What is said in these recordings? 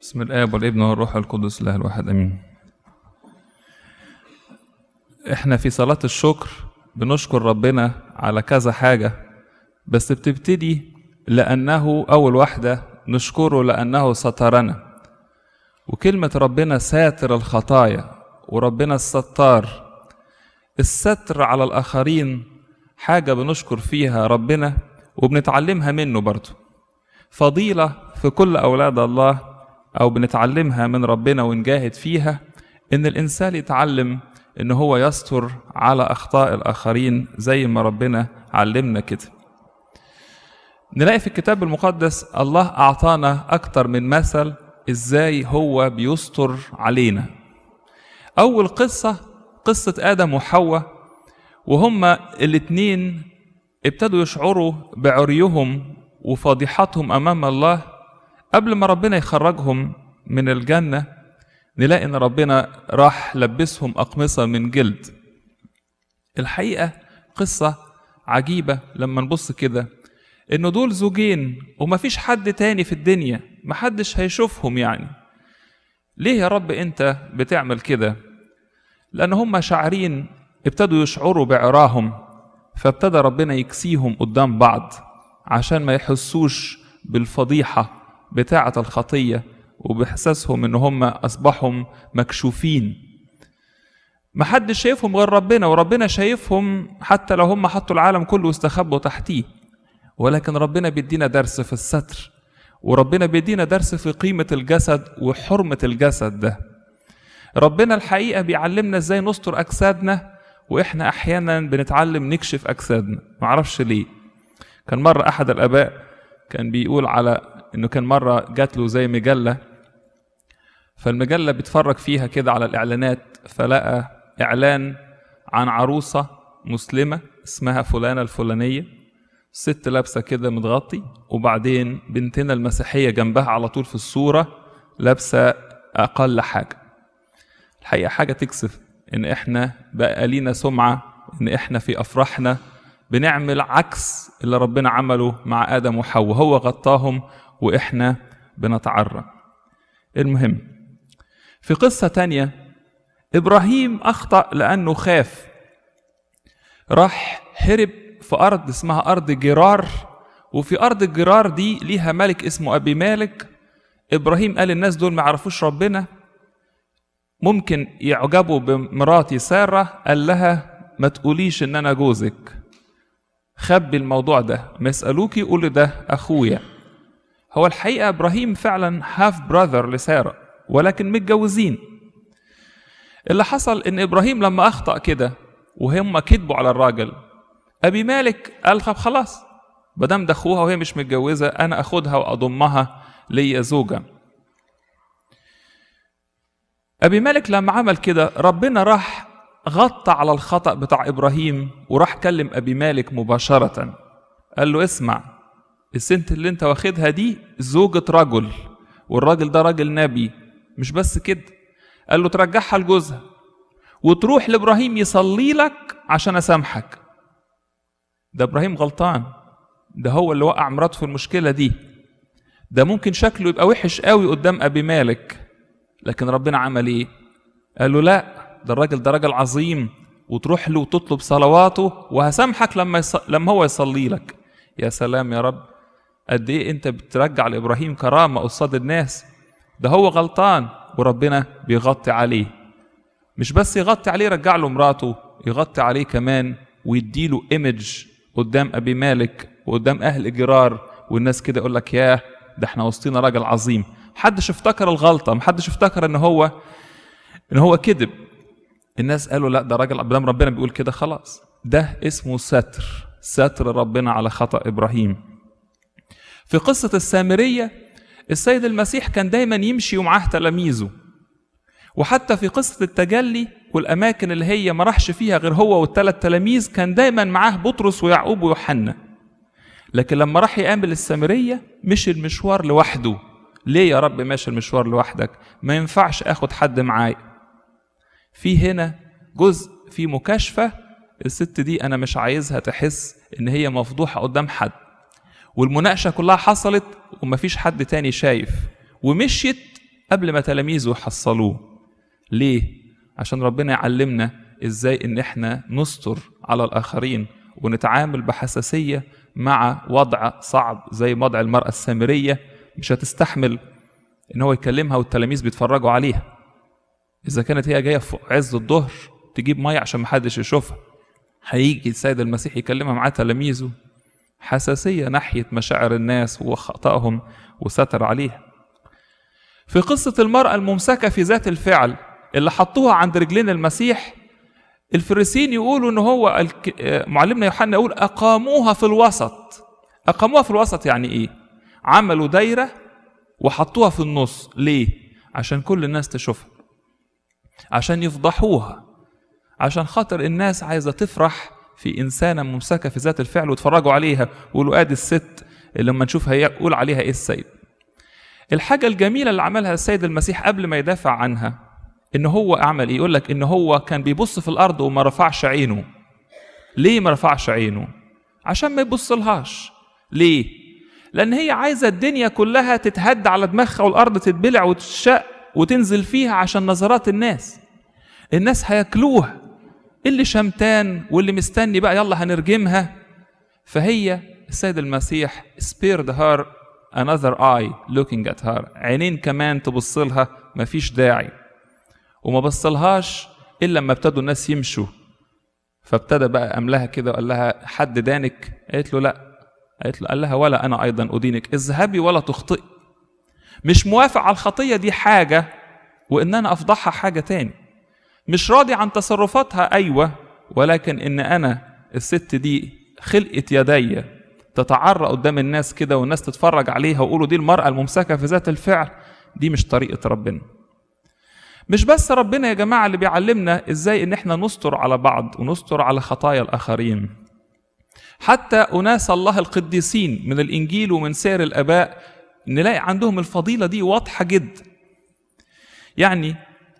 بسم الآب والابن والروح القدس الله الواحد أمين احنا في صلاة الشكر بنشكر ربنا على كذا حاجة بس بتبتدي لأنه أول واحدة نشكره لأنه سترنا وكلمة ربنا ساتر الخطايا وربنا الستار الستر على الآخرين حاجة بنشكر فيها ربنا وبنتعلمها منه برضه فضيلة في كل أولاد الله أو بنتعلمها من ربنا ونجاهد فيها إن الإنسان يتعلم إن هو يستر على أخطاء الآخرين زي ما ربنا علمنا كده نلاقي في الكتاب المقدس الله أعطانا أكتر من مثل إزاي هو بيستر علينا أول قصة قصة آدم وحواء وهما الاتنين ابتدوا يشعروا بعريهم وفضيحتهم أمام الله قبل ما ربنا يخرجهم من الجنة نلاقي إن ربنا راح لبسهم أقمصة من جلد الحقيقة قصة عجيبة لما نبص كده إنه دول زوجين ومفيش حد تاني في الدنيا محدش هيشوفهم يعني ليه يا رب أنت بتعمل كده لأن هم شاعرين ابتدوا يشعروا بعراهم فابتدى ربنا يكسيهم قدام بعض عشان ما يحسوش بالفضيحة بتاعة الخطية وبإحساسهم إن هم أصبحوا مكشوفين محدش شايفهم غير ربنا وربنا شايفهم حتى لو هم حطوا العالم كله واستخبوا تحتيه ولكن ربنا بيدينا درس في الستر وربنا بيدينا درس في قيمة الجسد وحرمة الجسد ده ربنا الحقيقة بيعلمنا ازاي نستر أجسادنا وإحنا أحيانا بنتعلم نكشف أجسادنا معرفش ليه كان مرة أحد الآباء كان بيقول على إنه كان مرة جات له زي مجلة فالمجلة بيتفرج فيها كده على الإعلانات فلقى إعلان عن عروسة مسلمة اسمها فلانة الفلانية ست لابسة كده متغطي وبعدين بنتنا المسيحية جنبها على طول في الصورة لابسة أقل حاجة الحقيقة حاجة تكسف إن إحنا بقى لينا سمعة إن إحنا في أفراحنا بنعمل عكس اللي ربنا عمله مع آدم وحواء هو غطاهم وإحنا بنتعرى المهم في قصة تانية إبراهيم أخطأ لأنه خاف راح هرب في أرض اسمها أرض جرار وفي أرض الجرار دي ليها ملك اسمه أبي مالك إبراهيم قال الناس دول ما يعرفوش ربنا ممكن يعجبوا بمراتي سارة قال لها ما تقوليش إن أنا جوزك خبي الموضوع ده ما يسألوكي قولي ده أخويا هو الحقيقة إبراهيم فعلا هاف براذر لسارة ولكن متجوزين اللي حصل إن إبراهيم لما أخطأ كده وهم كذبوا على الراجل أبي مالك قال طب خلاص مادام ده أخوها وهي مش متجوزة أنا أخدها وأضمها ليا زوجة أبي مالك لما عمل كده ربنا راح غطى على الخطأ بتاع إبراهيم وراح كلم أبي مالك مباشرة قال له اسمع السنت اللي انت واخدها دي زوجة رجل والراجل ده راجل نبي مش بس كده قال له ترجعها لجوزها وتروح لإبراهيم يصلي لك عشان أسامحك ده إبراهيم غلطان ده هو اللي وقع مراته في المشكلة دي ده ممكن شكله يبقى وحش قوي قدام أبي مالك لكن ربنا عمل إيه قال له لا ده الراجل ده راجل عظيم وتروح له وتطلب صلواته وهسامحك لما يص... لما هو يصلي لك يا سلام يا رب قد ايه انت بترجع لابراهيم كرامه قصاد الناس ده هو غلطان وربنا بيغطي عليه مش بس يغطي عليه يرجع له مراته يغطي عليه كمان ويديله ايمج قدام ابي مالك وقدام اهل جرار والناس كده يقول لك ياه ده احنا وسطينا راجل عظيم محدش افتكر الغلطه محدش افتكر ان هو ان هو كذب الناس قالوا لا ده راجل قدام ربنا بيقول كده خلاص ده اسمه ستر ستر ربنا على خطأ إبراهيم في قصة السامرية السيد المسيح كان دايما يمشي ومعاه تلاميذه وحتى في قصة التجلي والأماكن اللي هي ما راحش فيها غير هو والثلاث تلاميذ كان دايما معاه بطرس ويعقوب ويوحنا لكن لما راح يقابل السامرية مشي المشوار لوحده ليه يا رب ماشي المشوار لوحدك ما ينفعش اخد حد معايا في هنا جزء في مكاشفة الست دي أنا مش عايزها تحس إن هي مفضوحة قدام حد والمناقشة كلها حصلت ومفيش حد تاني شايف ومشيت قبل ما تلاميذه يحصلوه ليه عشان ربنا يعلمنا ازاي ان احنا نستر على الاخرين ونتعامل بحساسيه مع وضع صعب زي وضع المراه السامريه مش هتستحمل ان هو يكلمها والتلاميذ بيتفرجوا عليها اذا كانت هي جايه في عز الظهر تجيب ميه عشان محدش يشوفها هيجي السيد المسيح يكلمها مع تلاميذه حساسيه ناحيه مشاعر الناس وخطأهم وستر عليها في قصة المرأة الممسكة في ذات الفعل اللي حطوها عند رجلين المسيح الفريسيين يقولوا ان هو الك... معلمنا يوحنا يقول اقاموها في الوسط اقاموها في الوسط يعني ايه عملوا دايره وحطوها في النص ليه عشان كل الناس تشوفها عشان يفضحوها عشان خاطر الناس عايزه تفرح في انسانه ممسكه في ذات الفعل ويتفرجوا عليها ويقولوا ادي الست اللي لما نشوفها يقول عليها ايه السيد الحاجه الجميله اللي عملها السيد المسيح قبل ما يدافع عنها ان هو عمل ايه يقول لك ان هو كان بيبص في الارض وما رفعش عينه ليه ما رفعش عينه عشان ما يبصلهاش ليه لان هي عايزه الدنيا كلها تتهد على دماغها والارض تتبلع وتشق وتنزل فيها عشان نظرات الناس الناس هياكلوها اللي شمتان واللي مستني بقى يلا هنرجمها فهي السيد المسيح spared her another eye looking at her عينين كمان تبص لها مفيش داعي وما بصلهاش الا لما ابتدوا الناس يمشوا فابتدى بقى املها كده وقال لها حد دانك قالت له لا قالت له قال لها ولا انا ايضا ادينك اذهبي ولا تخطئي مش موافق على الخطيه دي حاجه وان انا افضحها حاجه تاني مش راضي عن تصرفاتها ايوه ولكن ان انا الست دي خلقت يدي تتعرى قدام الناس كده والناس تتفرج عليها ويقولوا دي المراه الممسكه في ذات الفعل دي مش طريقه ربنا مش بس ربنا يا جماعة اللي بيعلمنا ازاي ان احنا نستر على بعض ونستر على خطايا الاخرين حتى اناس الله القديسين من الانجيل ومن سير الاباء نلاقي عندهم الفضيلة دي واضحة جدا يعني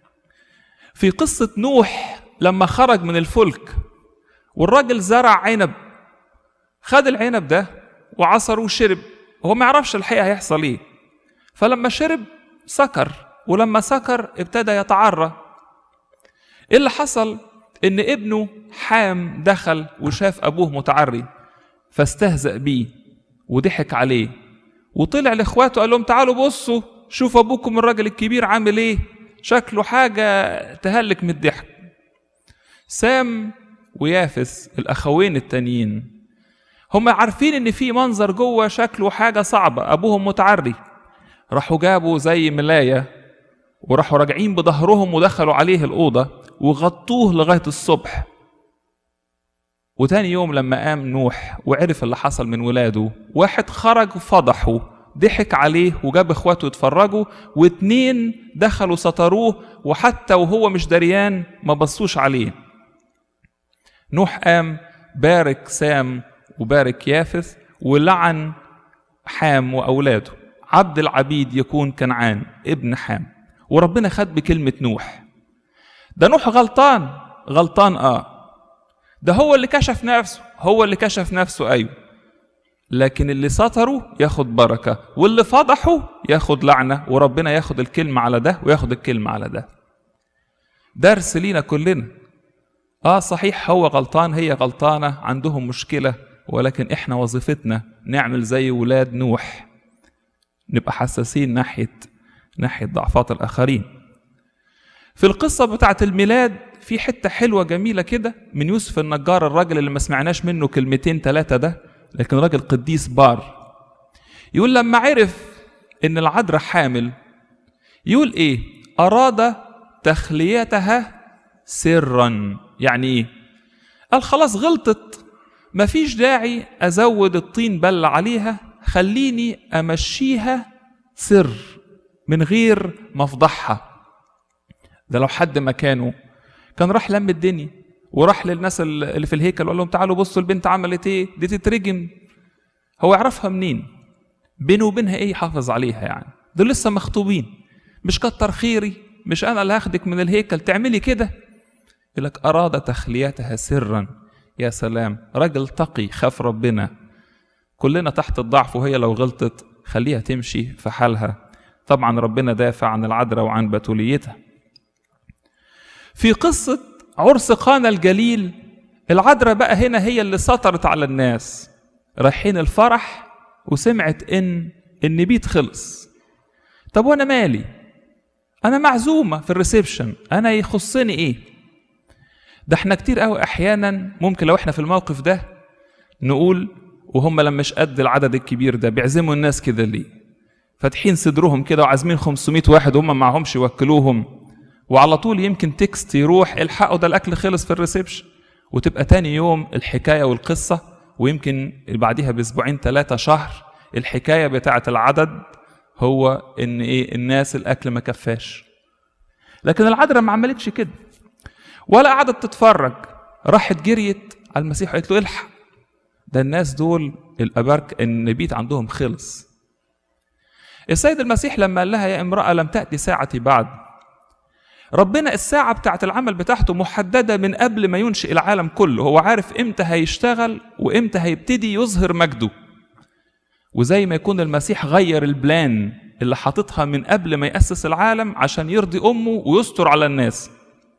في قصة نوح لما خرج من الفلك والراجل زرع عنب خد العنب ده وعصره وشرب هو ما يعرفش الحقيقة هيحصل ايه فلما شرب سكر ولما سكر ابتدى يتعرى ايه اللي حصل ان ابنه حام دخل وشاف ابوه متعري فاستهزأ بيه وضحك عليه وطلع لاخواته قال لهم تعالوا بصوا شوفوا ابوكم الراجل الكبير عامل ايه شكله حاجة تهلك من الضحك سام ويافس الاخوين التانيين هم عارفين ان في منظر جوه شكله حاجة صعبة ابوهم متعري راحوا جابوا زي ملاية وراحوا راجعين بظهرهم ودخلوا عليه الأوضة وغطوه لغاية الصبح وتاني يوم لما قام نوح وعرف اللي حصل من ولاده واحد خرج وفضحه ضحك عليه وجاب اخواته يتفرجوا واتنين دخلوا ستروه وحتى وهو مش دريان ما بصوش عليه نوح قام بارك سام وبارك يافث ولعن حام وأولاده عبد العبيد يكون كنعان ابن حام وربنا خد بكلمة نوح ده نوح غلطان غلطان اه ده هو اللي كشف نفسه هو اللي كشف نفسه ايوه لكن اللي ستره ياخد بركة واللي فضحه ياخد لعنة وربنا ياخد الكلمة على ده وياخد الكلمة على ده درس لينا كلنا اه صحيح هو غلطان هي غلطانة عندهم مشكلة ولكن احنا وظيفتنا نعمل زي ولاد نوح نبقى حساسين ناحية ناحية ضعفات الآخرين في القصة بتاعة الميلاد في حتة حلوة جميلة كده من يوسف النجار الراجل اللي ما سمعناش منه كلمتين ثلاثة ده لكن راجل قديس بار يقول لما عرف ان العذراء حامل يقول ايه اراد تخليتها سرا يعني ايه قال خلاص غلطت مفيش داعي ازود الطين بل عليها خليني امشيها سر من غير ما افضحها ده لو حد مكانه كان راح لم الدنيا وراح للناس اللي في الهيكل وقال لهم تعالوا بصوا البنت عملت ايه دي تترجم هو يعرفها منين بينه وبينها ايه يحافظ عليها يعني دول لسه مخطوبين مش كتر خيري مش انا اللي هاخدك من الهيكل تعملي كده يقول لك اراد تخليتها سرا يا سلام راجل تقي خاف ربنا كلنا تحت الضعف وهي لو غلطت خليها تمشي في حالها طبعا ربنا دافع عن العذراء وعن بتوليتها في قصة عرس قانا الجليل العذراء بقى هنا هي اللي سطرت على الناس رايحين الفرح وسمعت ان النبيت خلص طب وانا مالي انا معزومه في الريسبشن انا يخصني ايه ده احنا كتير قوي احيانا ممكن لو احنا في الموقف ده نقول وهم لما مش قد العدد الكبير ده بيعزموا الناس كده ليه فاتحين صدرهم كده وعازمين 500 واحد وهم معهمش يوكلوهم وعلى طول يمكن تكست يروح الحقوا ده الاكل خلص في الريسبشن وتبقى تاني يوم الحكايه والقصه ويمكن بعديها باسبوعين ثلاثه شهر الحكايه بتاعه العدد هو ان ايه الناس الاكل ما كفاش لكن العذراء ما عملتش كده ولا قعدت تتفرج راحت جريت على المسيح وقالت له الحق ده الناس دول الابارك النبيت عندهم خلص السيد المسيح لما قال لها يا امراه لم تاتي ساعتي بعد ربنا الساعة بتاعت العمل بتاعته محددة من قبل ما ينشئ العالم كله هو عارف امتى هيشتغل وامتى هيبتدي يظهر مجده وزي ما يكون المسيح غير البلان اللي حاططها من قبل ما يأسس العالم عشان يرضي أمه ويستر على الناس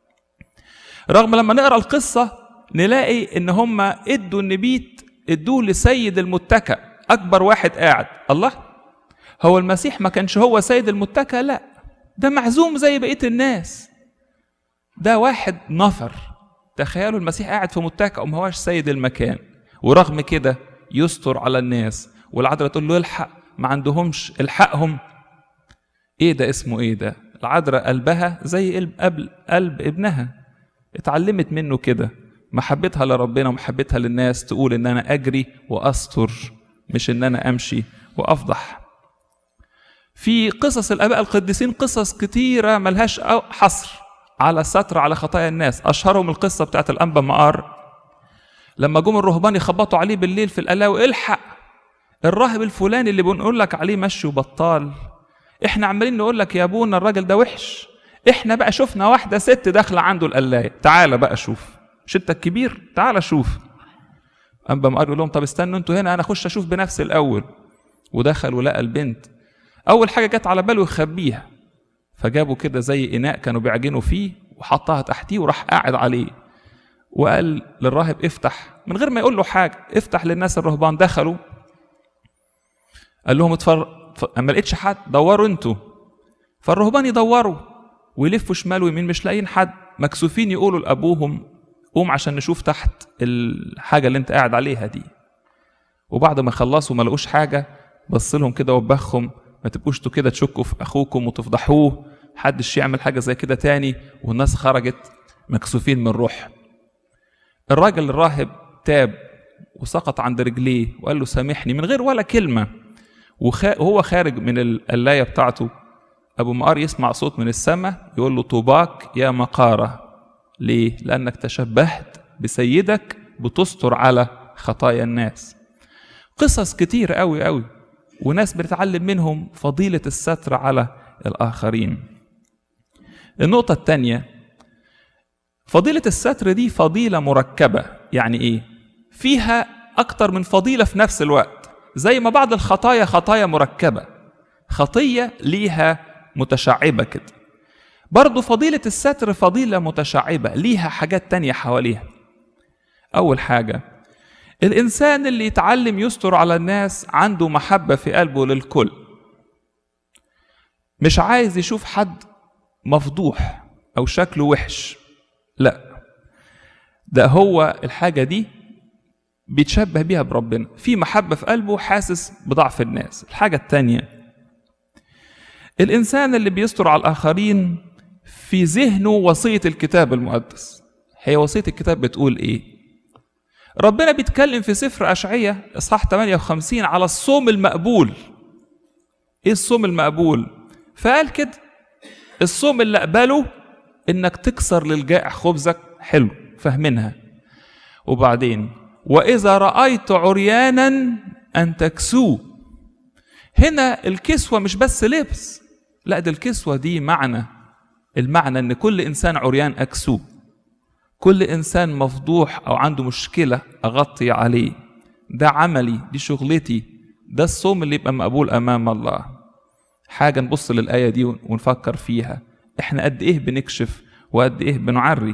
رغم لما نقرأ القصة نلاقي إن هم ادوا النبيت ادوه لسيد المتكأ أكبر واحد قاعد الله هو المسيح ما كانش هو سيد المتكأ لا ده معزوم زي بقية الناس ده واحد نفر تخيلوا المسيح قاعد في متكأ وما هوش سيد المكان ورغم كده يستر على الناس والعذراء تقول له الحق ما عندهمش الحقهم ايه ده اسمه ايه ده العذراء قلبها زي قلب قلب, قلب ابنها اتعلمت منه كده محبتها لربنا ومحبتها للناس تقول ان انا اجري واستر مش ان انا امشي وافضح في قصص الاباء القديسين قصص كتيره ملهاش حصر على الستر على خطايا الناس اشهرهم القصه بتاعت الانبا مقار لما جم الرهبان يخبطوا عليه بالليل في القلاوي الحق الراهب الفلاني اللي بنقول لك عليه مشي وبطال احنا عمالين نقول لك يا ابونا الراجل ده وحش احنا بقى شفنا واحده ست داخله عنده القلايه تعالى بقى شوف مش انت الكبير تعالى شوف انبا مقار يقول لهم طب استنوا انتوا هنا انا اخش اشوف بنفسي الاول ودخل ولقى البنت اول حاجه جت على باله يخبيها فجابوا كده زي اناء كانوا بيعجنوا فيه وحطها تحتيه وراح قاعد عليه وقال للراهب افتح من غير ما يقول له حاجه افتح للناس الرهبان دخلوا قال لهم اتفر اما لقيتش حد دوروا انتوا فالرهبان يدوروا ويلفوا شمال ويمين مش لاقيين حد مكسوفين يقولوا لابوهم قوم عشان نشوف تحت الحاجه اللي انت قاعد عليها دي وبعد ما خلصوا ما لقوش حاجه بص لهم كده وبخهم ما تبقوش انتوا كده تشكوا في اخوكم وتفضحوه محدش يعمل حاجه زي كده تاني والناس خرجت مكسوفين من روح الراجل الراهب تاب وسقط عند رجليه وقال له سامحني من غير ولا كلمه وهو خارج من القلايه بتاعته ابو مقار يسمع صوت من السماء يقول له طوباك يا مقاره ليه لانك تشبهت بسيدك بتستر على خطايا الناس قصص كتير قوي قوي وناس بنتعلم منهم فضيله الستر على الاخرين النقطه الثانيه فضيله الستر دي فضيله مركبه يعني ايه فيها اكتر من فضيله في نفس الوقت زي ما بعض الخطايا خطايا مركبة خطية ليها متشعبة كده برضو فضيلة الستر فضيلة متشعبة ليها حاجات تانية حواليها أول حاجة الإنسان اللي يتعلم يستر على الناس عنده محبة في قلبه للكل مش عايز يشوف حد مفضوح أو شكله وحش لا ده هو الحاجة دي بيتشبه بيها بربنا في محبة في قلبه حاسس بضعف الناس الحاجة التانية الإنسان اللي بيستر على الآخرين في ذهنه وصية الكتاب المقدس هي وصية الكتاب بتقول إيه ربنا بيتكلم في سفر أشعية إصحاح 58 على الصوم المقبول إيه الصوم المقبول فقال كده الصوم اللي قبله إنك تكسر للجائع خبزك حلو فاهمينها وبعدين وإذا رأيت عريانا أن تكسوه هنا الكسوة مش بس لبس لا ده الكسوة دي معنى المعنى أن كل إنسان عريان أكسوه كل إنسان مفضوح أو عنده مشكلة أغطي عليه ده عملي دي شغلتي ده الصوم اللي يبقى مقبول أمام الله حاجة نبص للآية دي ونفكر فيها احنا قد ايه بنكشف وقد ايه بنعري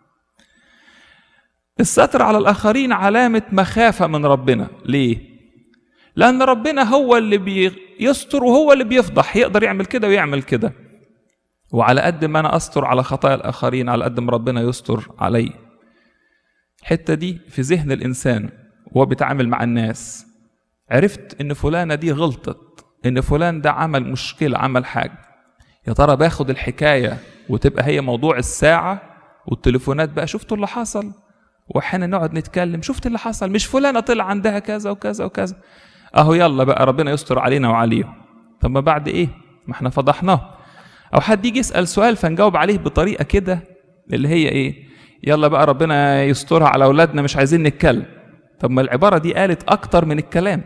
الستر على الآخرين علامة مخافة من ربنا ليه؟ لأن ربنا هو اللي بيستر وهو اللي بيفضح يقدر يعمل كده ويعمل كده وعلى قد ما أنا أستر على خطايا الآخرين على قد ما ربنا يستر علي الحتة دي في ذهن الإنسان وهو بيتعامل مع الناس عرفت إن فلانة دي غلطت إن فلان ده عمل مشكلة عمل حاجة يا ترى باخد الحكاية وتبقى هي موضوع الساعة والتليفونات بقى شفتوا اللي حصل واحيانا نقعد نتكلم شفت اللي حصل مش فلانة طلع عندها كذا وكذا وكذا اهو يلا بقى ربنا يستر علينا وعليهم طب ما بعد ايه ما احنا فضحناه او حد يجي يسال سؤال فنجاوب عليه بطريقه كده اللي هي ايه يلا بقى ربنا يسترها على اولادنا مش عايزين نتكلم طب ما العباره دي قالت اكتر من الكلام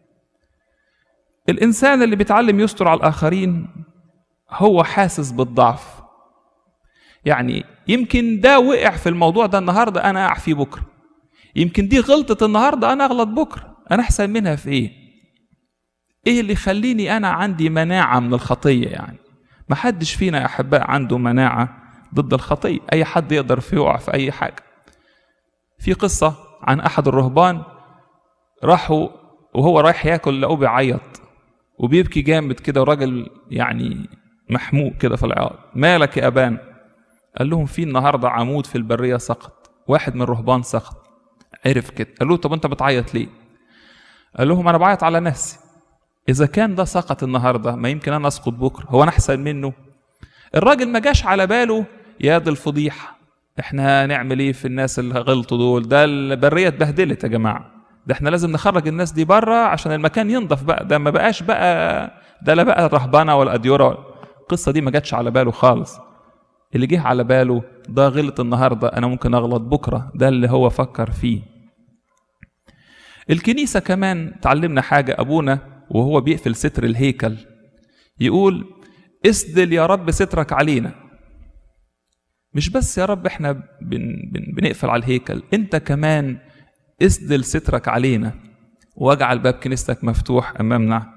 الانسان اللي بيتعلم يستر على الاخرين هو حاسس بالضعف يعني يمكن ده وقع في الموضوع ده النهارده انا اقع فيه بكره يمكن دي غلطه النهارده انا اغلط بكره انا احسن منها في ايه ايه اللي يخليني انا عندي مناعه من الخطيه يعني ما حدش فينا يا احباء عنده مناعه ضد الخطيه اي حد يقدر في يقع في اي حاجه في قصه عن احد الرهبان راحوا وهو رايح ياكل لقوه بيعيط وبيبكي جامد كده وراجل يعني محموق كده في العياط مالك يا ابان قال لهم في النهارده عمود في البريه سقط واحد من الرهبان سقط عرف كده قال له طب انت بتعيط ليه قال لهم انا بعيط على نفسي اذا كان ده سقط النهارده ما يمكن انا اسقط بكره هو انا احسن منه الراجل ما جاش على باله يا دي الفضيحه احنا هنعمل ايه في الناس اللي غلطوا دول ده البريه اتبهدلت يا جماعه ده احنا لازم نخرج الناس دي بره عشان المكان ينضف بقى ده ما بقاش بقى ده لا بقى الرهبنه ولا اديوره القصه دي ما جاتش على باله خالص اللي جه على باله ده غلط النهارده انا ممكن اغلط بكره ده اللي هو فكر فيه الكنيسه كمان تعلمنا حاجه ابونا وهو بيقفل ستر الهيكل يقول اسدل يا رب سترك علينا مش بس يا رب احنا بن بن بنقفل على الهيكل انت كمان اسدل سترك علينا واجعل باب كنيستك مفتوح امامنا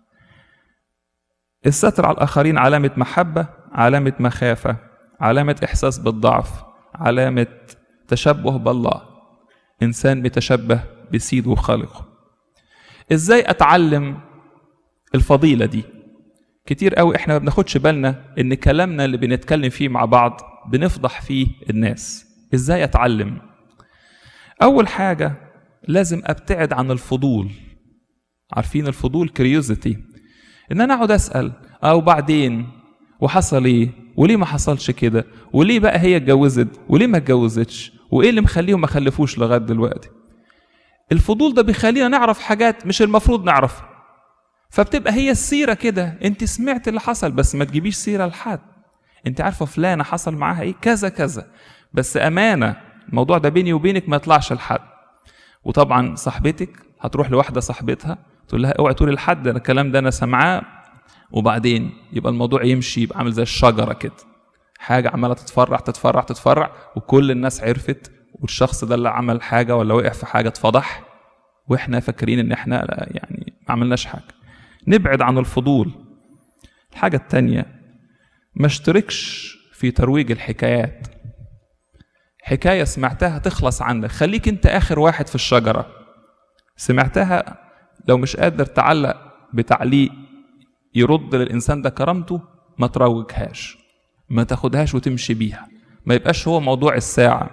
الستر على الاخرين علامه محبه علامه مخافه علامه احساس بالضعف علامه تشبه بالله انسان بيتشبه بسيده وخالقه ازاي اتعلم الفضيله دي كتير قوي احنا ما بناخدش بالنا ان كلامنا اللي بنتكلم فيه مع بعض بنفضح فيه الناس ازاي اتعلم اول حاجه لازم ابتعد عن الفضول عارفين الفضول كريوزيتي ان انا اقعد اسال او بعدين وحصل ايه وليه ما حصلش كده وليه بقى هي اتجوزت وليه ما اتجوزتش وايه اللي مخليهم ما خلفوش لغايه دلوقتي الفضول ده بيخلينا نعرف حاجات مش المفروض نعرفها فبتبقى هي السيره كده انت سمعت اللي حصل بس ما تجيبيش سيره لحد انت عارفه فلانه حصل معاها ايه كذا كذا بس امانه الموضوع ده بيني وبينك ما يطلعش لحد وطبعا صاحبتك هتروح لواحده صاحبتها تقول لها اوعي تقولي لحد انا الكلام ده انا سامعاه وبعدين يبقى الموضوع يمشي يبقى عامل زي الشجره كده حاجه عماله تتفرع تتفرع تتفرع وكل الناس عرفت والشخص ده اللي عمل حاجه ولا وقع في حاجه اتفضح واحنا فاكرين ان احنا يعني ما عملناش حاجه نبعد عن الفضول الحاجه التانيه ما اشتركش في ترويج الحكايات حكايه سمعتها تخلص عنك خليك انت اخر واحد في الشجره سمعتها لو مش قادر تعلق بتعليق يرد للانسان ده كرامته ما تروجهاش ما تاخدهاش وتمشي بيها ما يبقاش هو موضوع الساعه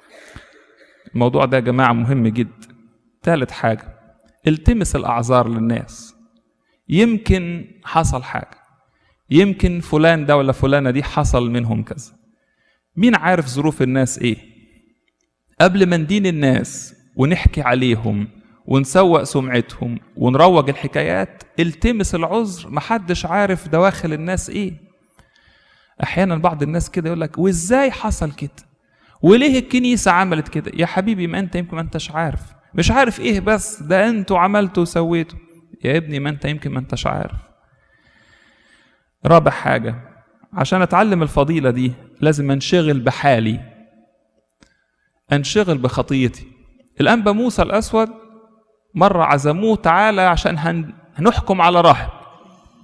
الموضوع ده يا جماعه مهم جدا ثالث حاجه التمس الاعذار للناس يمكن حصل حاجه يمكن فلان ده ولا فلانه دي حصل منهم كذا مين عارف ظروف الناس ايه قبل ما ندين الناس ونحكي عليهم ونسوق سمعتهم ونروج الحكايات التمس العذر محدش عارف دواخل الناس ايه احيانا بعض الناس كده يقول لك وازاي حصل كده وليه الكنيسه عملت كده يا حبيبي ما انت يمكن ما انتش عارف مش عارف ايه بس ده انتوا عملتوا وسويتوا يا ابني ما انت يمكن ما انتش عارف رابع حاجه عشان اتعلم الفضيله دي لازم انشغل بحالي انشغل بخطيتي الانبا موسى الاسود مره عزموه تعالى عشان هن... هنحكم على راهب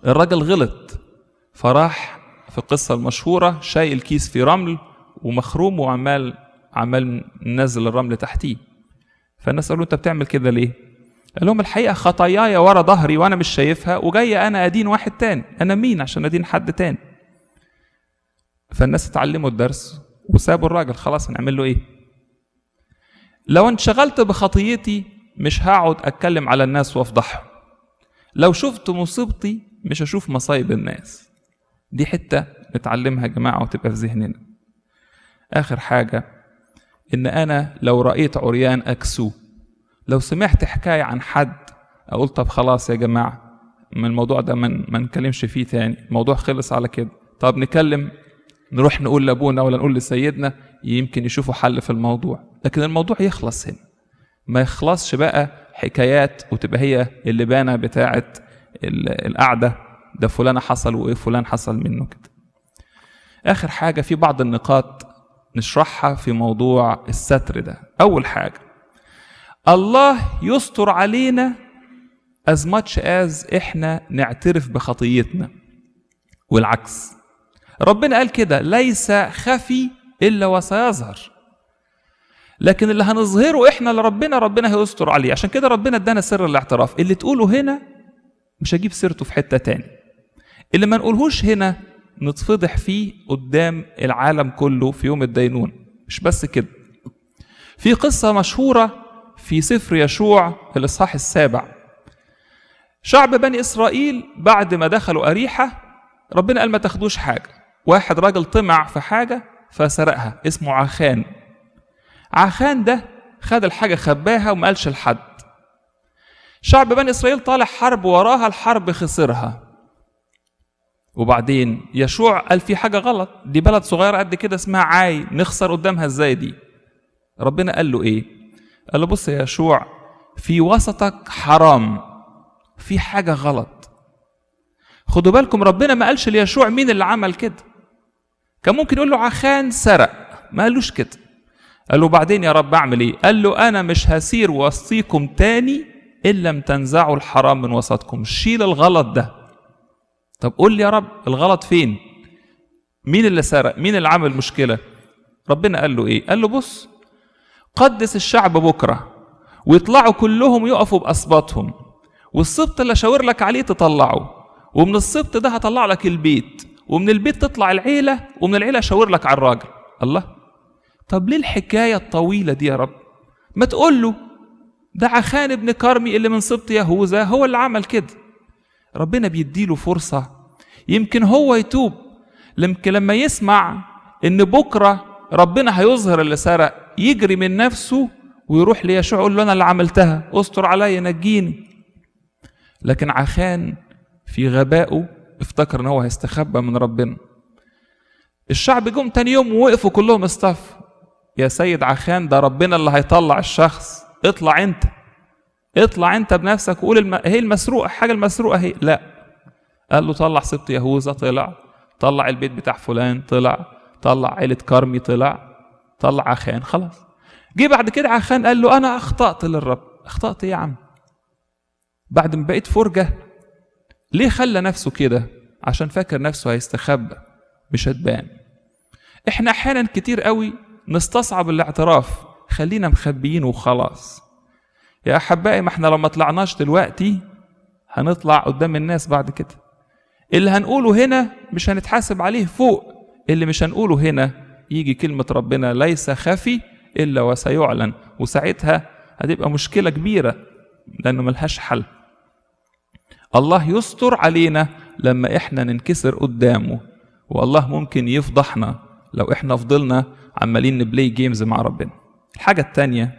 الراجل غلط فراح في القصة المشهورة شايل كيس في رمل ومخروم وعمال عمال نزل الرمل تحتيه فالناس قالوا انت بتعمل كده ليه؟ قال لهم الحقيقة خطاياي ورا ظهري وانا مش شايفها وجاي انا ادين واحد تاني انا مين عشان ادين حد تاني فالناس اتعلموا الدرس وسابوا الراجل خلاص هنعمل له ايه لو انشغلت بخطيتي مش هقعد اتكلم على الناس وافضحهم لو شفت مصيبتي مش هشوف مصايب الناس دي حتة نتعلمها يا جماعة وتبقى في ذهننا آخر حاجة إن أنا لو رأيت عريان أكسوه لو سمعت حكاية عن حد أقول طب خلاص يا جماعة من الموضوع ده من ما نتكلمش فيه تاني الموضوع خلص على كده طب نكلم نروح نقول لابونا ولا نقول لسيدنا يمكن يشوفوا حل في الموضوع لكن الموضوع يخلص هنا ما يخلصش بقى حكايات وتبقى هي اللبانه بتاعه القعده ده فلان حصل وايه فلان حصل منه كده اخر حاجه في بعض النقاط نشرحها في موضوع الستر ده اول حاجه الله يستر علينا as much as احنا نعترف بخطيتنا والعكس ربنا قال كده ليس خفي الا وسيظهر لكن اللي هنظهره احنا لربنا ربنا هيستر عليه عشان كده ربنا ادانا سر الاعتراف اللي تقوله هنا مش هجيب سيرته في حته تاني اللي ما نقولهوش هنا نتفضح فيه قدام العالم كله في يوم الدينون مش بس كده في قصة مشهورة في سفر يشوع الإصحاح السابع شعب بني إسرائيل بعد ما دخلوا أريحة ربنا قال ما تاخدوش حاجة واحد راجل طمع في حاجة فسرقها اسمه عخان عخان ده خد الحاجة خباها وما قالش لحد شعب بني إسرائيل طالع حرب وراها الحرب خسرها وبعدين يشوع قال في حاجة غلط دي بلد صغيرة قد كده اسمها عاي نخسر قدامها ازاي دي ربنا قال له ايه قال له بص يا يشوع في وسطك حرام في حاجة غلط خدوا بالكم ربنا ما قالش ليشوع مين اللي عمل كده كان ممكن يقول له عخان سرق ما قالوش كده قال له بعدين يا رب اعمل ايه قال له انا مش هسير وسطيكم تاني ان لم تنزعوا الحرام من وسطكم شيل الغلط ده طب قول لي يا رب الغلط فين مين اللي سرق مين اللي عمل مشكلة ربنا قال له ايه قال له بص قدس الشعب بكرة ويطلعوا كلهم يقفوا بأسباطهم والسبط اللي اشاور لك عليه تطلعه ومن السبط ده هطلع لك البيت ومن البيت تطلع العيلة ومن العيلة اشاور لك على الراجل الله طب ليه الحكاية الطويلة دي يا رب ما تقول له ده عخان ابن كرمي اللي من سبط يهوذا هو اللي عمل كده ربنا بيديله فرصة يمكن هو يتوب يمكن لما يسمع ان بكرة ربنا هيظهر اللي سرق يجري من نفسه ويروح ليشوع يقول له انا اللي عملتها استر عليا نجيني لكن عخان في غبائه افتكر ان هو هيستخبى من ربنا الشعب جم تاني يوم ووقفوا كلهم اصطف يا سيد عخان ده ربنا اللي هيطلع الشخص اطلع انت اطلع انت بنفسك وقول الم... هي المسروقه حاجه المسروقه هي لا قال له طلع سبط يهوذا طلع طلع البيت بتاع فلان طلع طلع عيله كرمي طلع طلع عخان خلاص جه بعد كده عخان قال له انا اخطات للرب اخطات ايه يا عم بعد ما بقيت فرجه ليه خلى نفسه كده عشان فاكر نفسه هيستخبى مش هتبان احنا احيانا كتير قوي نستصعب الاعتراف خلينا مخبيين وخلاص يا احبائي ما احنا لو ما طلعناش دلوقتي هنطلع قدام الناس بعد كده اللي هنقوله هنا مش هنتحاسب عليه فوق اللي مش هنقوله هنا يجي كلمة ربنا ليس خفي إلا وسيعلن وساعتها هتبقى مشكلة كبيرة لأنه ملهاش حل الله يستر علينا لما احنا ننكسر قدامه والله ممكن يفضحنا لو احنا فضلنا عمالين نبلاي جيمز مع ربنا الحاجة التانية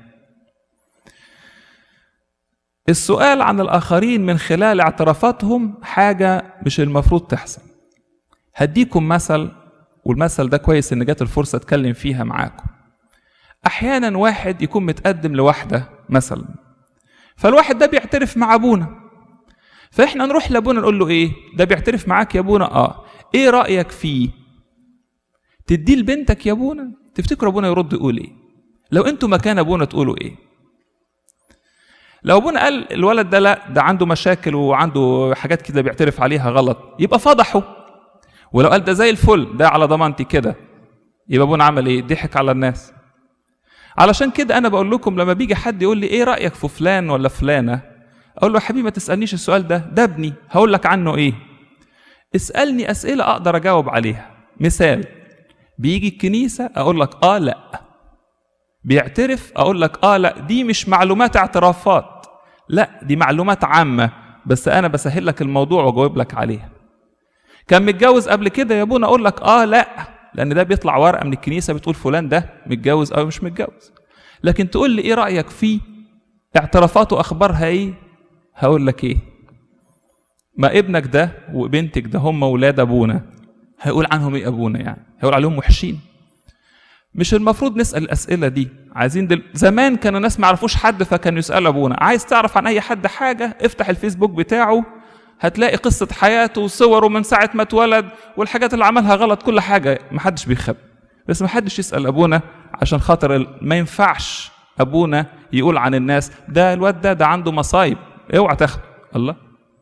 السؤال عن الآخرين من خلال اعترافاتهم حاجة مش المفروض تحصل هديكم مثل والمثل ده كويس إن جات الفرصة أتكلم فيها معاكم أحيانا واحد يكون متقدم لواحدة مثلا فالواحد ده بيعترف مع أبونا فإحنا نروح لأبونا نقول له إيه ده بيعترف معاك يا أبونا آه إيه رأيك فيه تديه لبنتك يا أبونا تفتكر أبونا يرد يقول إيه لو أنتوا مكان أبونا تقولوا إيه لو ابونا قال الولد ده لا ده عنده مشاكل وعنده حاجات كده بيعترف عليها غلط يبقى فضحه ولو قال ده زي الفل ده على ضمانتي كده يبقى ابونا عمل ايه ضحك على الناس علشان كده انا بقول لكم لما بيجي حد يقول لي ايه رايك في فلان ولا فلانه اقول له يا حبيبي ما تسالنيش السؤال ده ده ابني هقول لك عنه ايه اسالني اسئله اقدر اجاوب عليها مثال بيجي الكنيسه اقول لك اه لا بيعترف اقول لك اه لا دي مش معلومات اعترافات لا دي معلومات عامه بس انا بسهل لك الموضوع واجاوب لك عليها كان متجوز قبل كده يا ابونا اقول لك اه لا لان ده بيطلع ورقه من الكنيسه بتقول فلان ده متجوز او مش متجوز لكن تقول لي ايه رايك فيه اعترافاته اخبارها ايه هقول لك ايه ما ابنك ده وبنتك ده هم ولاد ابونا هيقول عنهم ايه ابونا يعني هيقول عليهم وحشين مش المفروض نسال الاسئله دي عايزين دل... زمان كانوا ناس ما يعرفوش حد فكانوا يسالوا ابونا عايز تعرف عن اي حد حاجه افتح الفيسبوك بتاعه هتلاقي قصه حياته وصوره من ساعه ما اتولد والحاجات اللي عملها غلط كل حاجه محدش بيخبي بس محدش يسال ابونا عشان خاطر ال- ما ينفعش ابونا يقول عن الناس ده الواد ده ده عنده مصايب اوعى تاخده الله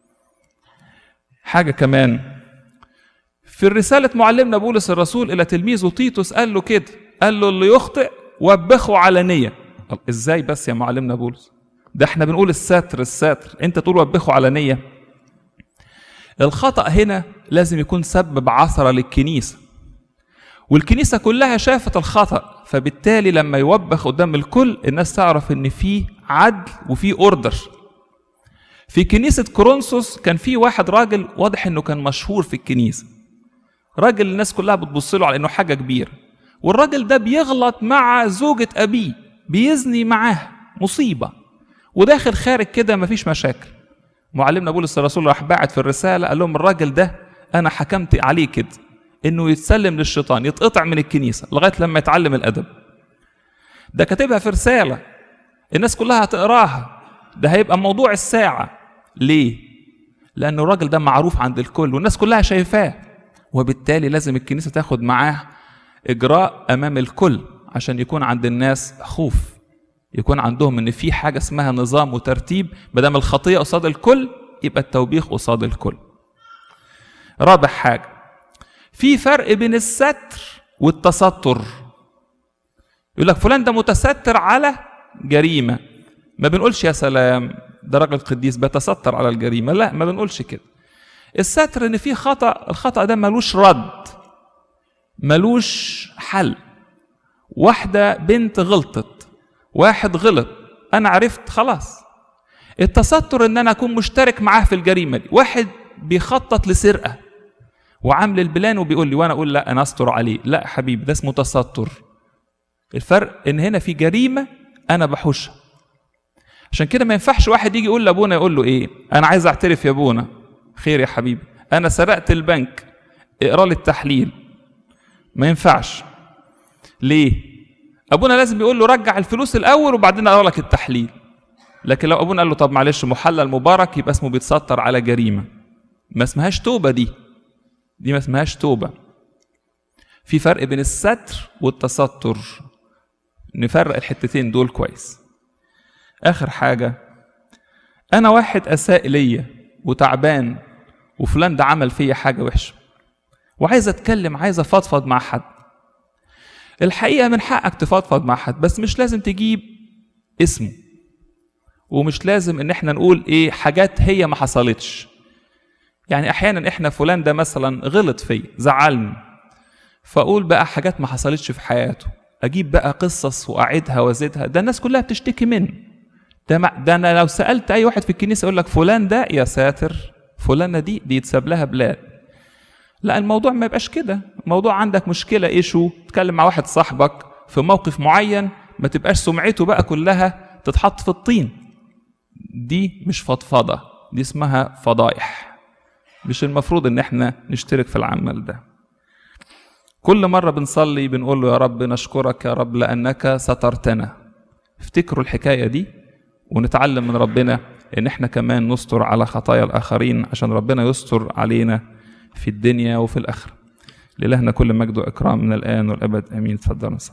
حاجه كمان في الرسالة معلمنا بولس الرسول إلى تلميذه تيتوس قال له كده قال له اللي يخطئ وبخه علنية طب ازاي بس يا معلمنا بولس ده احنا بنقول الساتر الساتر انت تقول وبخه علنية الخطأ هنا لازم يكون سبب عثرة للكنيسة والكنيسة كلها شافت الخطأ فبالتالي لما يوبخ قدام الكل الناس تعرف ان في عدل وفي اوردر في كنيسة كورنثوس كان في واحد راجل واضح انه كان مشهور في الكنيسة راجل الناس كلها بتبص له على انه حاجة كبيرة والراجل ده بيغلط مع زوجة ابيه بيزني معاها مصيبة وداخل خارج كده مفيش مشاكل معلمنا بولس الرسول راح باعت في الرسالة قال لهم الراجل ده انا حكمت عليه كده انه يتسلم للشيطان يتقطع من الكنيسة لغاية لما يتعلم الادب ده كاتبها في رسالة الناس كلها هتقراها ده هيبقى موضوع الساعة ليه؟ لأنه الراجل ده معروف عند الكل والناس كلها شايفاه وبالتالي لازم الكنيسة تاخد معاه إجراء أمام الكل عشان يكون عند الناس خوف يكون عندهم إن في حاجة اسمها نظام وترتيب مادام الخطية قصاد الكل يبقى التوبيخ قصاد الكل. رابع حاجة في فرق بين الستر والتستر يقول لك فلان ده متستر على جريمة ما بنقولش يا سلام ده راجل قديس بيتستر على الجريمة لا ما بنقولش كده الستر ان في خطأ الخطأ ده ملوش رد ملوش حل واحدة بنت غلطت واحد غلط انا عرفت خلاص التستر ان انا اكون مشترك معاه في الجريمة دي واحد بيخطط لسرقة وعامل البلان وبيقول لي وانا اقول لا انا استر عليه لا يا حبيبي ده اسمه تستر الفرق ان هنا في جريمة انا بحوشها عشان كده ما ينفعش واحد يجي يقول لابونا يقول له ايه انا عايز اعترف يا ابونا خير يا حبيبي انا سرقت البنك اقرا لي التحليل ما ينفعش ليه ابونا لازم يقول له رجع الفلوس الاول وبعدين اقرا لك التحليل لكن لو ابونا قال له طب معلش محلل مبارك يبقى اسمه بيتستر على جريمه ما اسمهاش توبه دي دي ما اسمهاش توبه في فرق بين الستر والتستر نفرق الحتتين دول كويس اخر حاجه انا واحد اساء ليا وتعبان وفلان ده عمل فيا حاجه وحشه وعايز اتكلم عايز افضفض مع حد الحقيقه من حقك تفضفض مع حد بس مش لازم تجيب اسمه ومش لازم ان احنا نقول ايه حاجات هي ما حصلتش يعني احيانا احنا فلان ده مثلا غلط فيا زعلني فاقول بقى حاجات ما حصلتش في حياته اجيب بقى قصص واعيدها وازيدها ده الناس كلها بتشتكي منه ده, مع ده انا لو سالت اي واحد في الكنيسه يقول لك فلان ده يا ساتر فلانه دي دي يتساب لها بلاد لا الموضوع ما يبقاش كده الموضوع عندك مشكله ايشو تتكلم مع واحد صاحبك في موقف معين ما تبقاش سمعته بقى كلها تتحط في الطين دي مش فضفضه دي اسمها فضايح مش المفروض ان احنا نشترك في العمل ده كل مرة بنصلي بنقول له يا رب نشكرك يا رب لأنك سترتنا افتكروا الحكاية دي ونتعلم من ربنا ان احنا كمان نستر على خطايا الآخرين عشان ربنا يستر علينا في الدنيا وفي الآخرة لإلهنا كل مجد وإكرام من الآن والأبد آمين تفضلوا